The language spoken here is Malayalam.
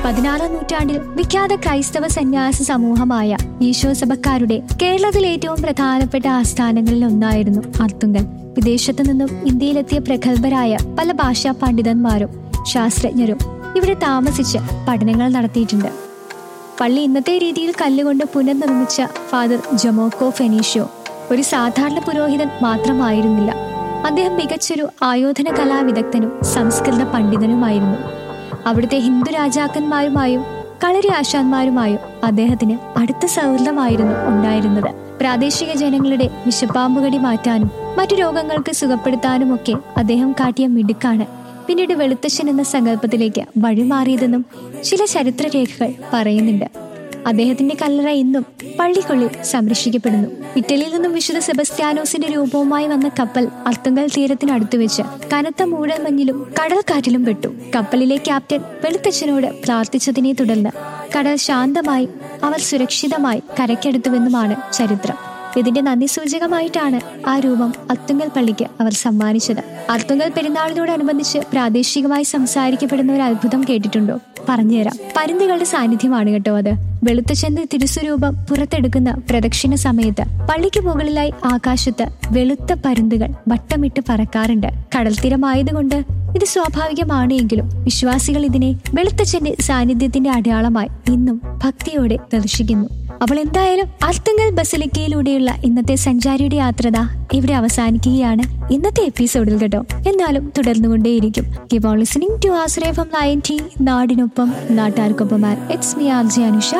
പതിനാറാം നൂറ്റാണ്ടിൽ വിഖ്യാത ക്രൈസ്തവ സന്യാസ സമൂഹമായ ഈശോ സഭക്കാരുടെ കേരളത്തിലെ ഏറ്റവും പ്രധാനപ്പെട്ട ആസ്ഥാനങ്ങളിൽ ഒന്നായിരുന്നു അർത്തുങ്കൽ വിദേശത്തു നിന്നും ഇന്ത്യയിലെത്തിയ പ്രഗത്ഭരായ പല ഭാഷാ പണ്ഡിതന്മാരും ശാസ്ത്രജ്ഞരും ഇവിടെ താമസിച്ച് പഠനങ്ങൾ നടത്തിയിട്ടുണ്ട് പള്ളി ഇന്നത്തെ രീതിയിൽ കല്ലുകൊണ്ട് പുനർനിർമ്മിച്ച ഫാദർ ജമോക്കോ ഫെനീഷ്യോ ഒരു സാധാരണ പുരോഹിതൻ മാത്രമായിരുന്നില്ല അദ്ദേഹം മികച്ചൊരു ആയോധന കലാവിദഗ്ധനും സംസ്കൃത പണ്ഡിതനുമായിരുന്നു അവിടുത്തെ ഹിന്ദു രാജാക്കന്മാരുമായും കളരി ആശാന്മാരുമായും അദ്ദേഹത്തിന് അടുത്ത സൗഹൃദമായിരുന്നു ഉണ്ടായിരുന്നത് പ്രാദേശിക ജനങ്ങളുടെ വിശപ്പാമ്പുകടി മാറ്റാനും മറ്റു രോഗങ്ങൾക്ക് സുഖപ്പെടുത്താനുമൊക്കെ അദ്ദേഹം കാട്ടിയ മിടുക്കാണ് പിന്നീട് വെളുത്തച്ഛൻ എന്ന സങ്കല്പത്തിലേക്ക് വഴിമാറിയതെന്നും ചില ചരിത്രരേഖകൾ പറയുന്നുണ്ട് അദ്ദേഹത്തിന്റെ കല്ലറ ഇന്നും പള്ളിക്കുള്ളിൽ സംരക്ഷിക്കപ്പെടുന്നു ഇറ്റലിയിൽ നിന്നും വിശുദ്ധ സെബസ്ത്യാനോസിന്റെ രൂപവുമായി വന്ന കപ്പൽ അർത്തുങ്കൽ തീരത്തിനടുത്ത് വെച്ച് കനത്ത മൂടൽമഞ്ഞിലും കടൽക്കാറ്റിലും പെട്ടു കപ്പലിലെ ക്യാപ്റ്റൻ വെളുത്തച്ഛനോട് പ്രാർത്ഥിച്ചതിനെ തുടർന്ന് കടൽ ശാന്തമായി അവർ സുരക്ഷിതമായി കരയ്ക്കടുത്തുവെന്നുമാണ് ചരിത്രം ഇതിന്റെ നന്ദി സൂചകമായിട്ടാണ് ആ രൂപം അത്തുങ്കൽ പള്ളിക്ക് അവർ സമ്മാനിച്ചത് അർത്തുങ്കൽ പെരുന്നാളിനോടനുബന്ധിച്ച് പ്രാദേശികമായി സംസാരിക്കപ്പെടുന്ന ഒരു അത്ഭുതം കേട്ടിട്ടുണ്ടോ പറഞ്ഞുതരാം പരുന്തുകളുടെ സാന്നിധ്യമാണ് കേട്ടോ അത് വെളുത്തച്ചെന്ന് തിരുസ്വരൂപം പുറത്തെടുക്കുന്ന പ്രദക്ഷിണ സമയത്ത് പള്ളിക്ക് മുകളിലായി ആകാശത്ത് വെളുത്ത പരുന്തുകൾ വട്ടമിട്ട് പറക്കാറുണ്ട് കടൽത്തീരമായതുകൊണ്ട് ഇത് സ്വാഭാവികമാണ് എങ്കിലും വിശ്വാസികൾ ഇതിനെ വെളുത്തച്ഛന്റെ സാന്നിധ്യത്തിന്റെ അടയാളമായി ഇന്നും ഭക്തിയോടെ ദർശിക്കുന്നു അപ്പോൾ എന്തായാലും അർത്തുങ്കൽ ബസലിക്കയിലൂടെയുള്ള ഇന്നത്തെ സഞ്ചാരിയുടെ യാത്രത ഇവിടെ അവസാനിക്കുകയാണ് ഇന്നത്തെ എപ്പിസോഡിൽ കേട്ടോ എന്നാലും തുടർന്നുകൊണ്ടേയിരിക്കും keep on listening to Ashraya from ninety നാടിനൊപ്പം നാട്ടാർക്കൊപ്പം it's me R J Anusha